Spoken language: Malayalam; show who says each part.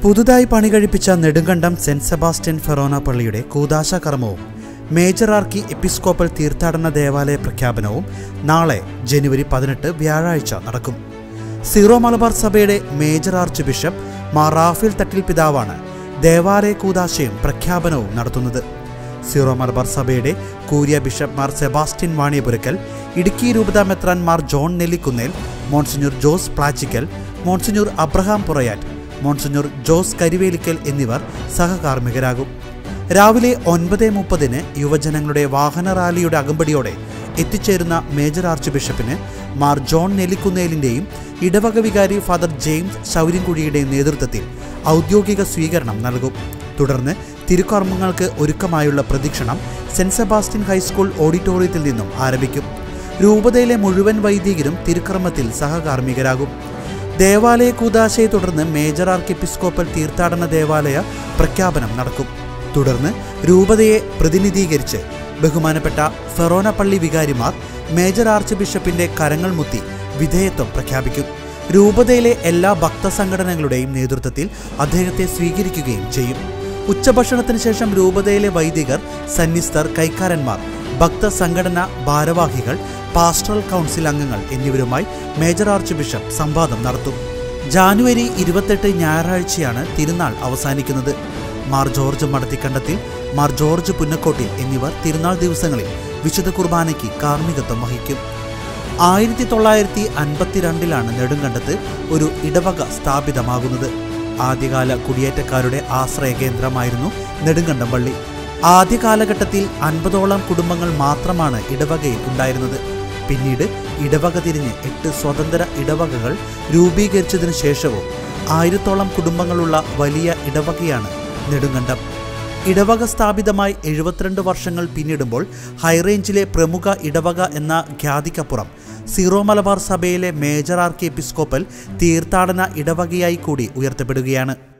Speaker 1: പുതുതായി പണി കഴിപ്പിച്ച നെടുങ്കണ്ടം സെന്റ് സെബാസ്റ്റ്യൻ ഫെറോന പള്ളിയുടെ കൂതാശ കർമ്മവും മേജർ ആർക്കി എപ്പിസ്കോപ്പൽ തീർത്ഥാടന ദേവാലയ പ്രഖ്യാപനവും നാളെ ജനുവരി പതിനെട്ട് വ്യാഴാഴ്ച നടക്കും സീറോ മലബാർ സഭയുടെ major archbishop Mar Raphael Thattil പിതാവാണ് ദേവാലയ കൂതാശയും പ്രഖ്യാപനവും നടത്തുന്നത് സീറോ മലബാർ സഭയുടെ curia bishop Mar Sebastian Vaniyapurakkal Idukki രൂപത മെത്രാൻ Mar John Nellikunnel monsignor Jose Plachickal monsignor Abraham Purayattu monsignor Jose Karivelickal എന്നിവർ സഹകാർമ്മികരാകും രാവിലെ ഒൻപത് മുപ്പതിന് യുവജനങ്ങളുടെ വാഹന റാലിയുടെ അകമ്പടിയോടെ എത്തിച്ചേരുന്ന മേജർ ആർച്ച് ബിഷപ്പിന് മാർ ജോൺ നെല്ലിക്കുന്നേലിൻ്റെയും ഇടവക വികാരി ഫാദർ ജെയിംസ് ശൗര്യൻകുഴിയുടെയും നേതൃത്വത്തിൽ ഔദ്യോഗിക സ്വീകരണം നൽകും തുടർന്ന് തിരുക്കർമ്മങ്ങൾക്ക് ഒരുക്കമായുള്ള പ്രദക്ഷിണം സെന്റ് സെബാസ്റ്റ്യൻ ഹൈസ്കൂൾ ഓഡിറ്റോറിയത്തിൽ നിന്നും ആരംഭിക്കും രൂപതയിലെ മുഴുവൻ വൈദികരും തിരുക്കർമ്മത്തിൽ സഹകാർമ്മികരാകും ദേവാലയ കൂതാശയെ തുടർന്ന് മേജർ ആർക്ക് എപ്പിസ്കോപ്പൽ തീർത്ഥാടന ദേവാലയ പ്രഖ്യാപനം നടക്കും തുടർന്ന് രൂപതയെ പ്രതിനിധീകരിച്ച് ബഹുമാനപ്പെട്ട ഫെറോന പള്ളി വികാരിമാർ മേജർ ആർച്ച് ബിഷപ്പിന്റെ കരങ്ങൾ മുത്തി വിധേയത്വം പ്രഖ്യാപിക്കും രൂപതയിലെ എല്ലാ ഭക്തസംഘടനകളുടെയും നേതൃത്വത്തിൽ അദ്ദേഹത്തെ സ്വീകരിക്കുകയും ചെയ്യും ഉച്ചഭക്ഷണത്തിന് ശേഷം രൂപതയിലെ വൈദികർ സന്യസ്തർ കൈക്കാരന്മാർ ഭക്തസംഘടന ഭാരവാഹികൾ പാസ്റ്ററൽ കൗൺസിൽ അംഗങ്ങൾ എന്നിവരുമായി മേജർ ആർച്ച് ബിഷപ്പ് സംവാദം നടത്തും ജാനുവരി ഇരുപത്തെട്ട് ഞായറാഴ്ചയാണ് തിരുനാൾ അവസാനിക്കുന്നത് മാർ ജോർജ് മടത്തിക്കണ്ടത്തിൽ മാർ ജോർജ് പുന്നക്കോട്ടിൽ എന്നിവർ തിരുനാൾ ദിവസങ്ങളിൽ വിശുദ്ധ കുർബാനയ്ക്ക് കാർമ്മികത്വം വഹിക്കും ആയിരത്തി തൊള്ളായിരത്തി അൻപത്തിരണ്ടിലാണ് നെടുങ്കണ്ടത്ത് ഒരു ഇടവക സ്ഥാപിതമാകുന്നത് ആദ്യകാല കുടിയേറ്റക്കാരുടെ ആശ്രയ കേന്ദ്രമായിരുന്നു നെടുങ്കണ്ടം പള്ളി ആദ്യ കാലഘട്ടത്തിൽ അൻപതോളം കുടുംബങ്ങൾ മാത്രമാണ് ഇടവകയിൽ ഉണ്ടായിരുന്നത് പിന്നീട് ഇടവക തിരിഞ്ഞ് എട്ട് സ്വതന്ത്ര ഇടവകകൾ രൂപീകരിച്ചതിനു ശേഷവും ആയിരത്തോളം കുടുംബങ്ങളുള്ള വലിയ ഇടവകയാണ് നെടുങ്കണ്ടം ഇടവക സ്ഥാപിതമായി എഴുപത്തിരണ്ട് വർഷങ്ങൾ പിന്നിടുമ്പോൾ ഹൈറേഞ്ചിലെ പ്രമുഖ ഇടവക എന്ന ഖ്യാതിക്കപ്പുറം സീറോ മലബാർ സഭയിലെ മേജർ ആർക്കി എപ്പിസ്കോപ്പൽ തീർത്ഥാടന ഇടവകയായി കൂടി ഉയർത്തപ്പെടുകയാണ്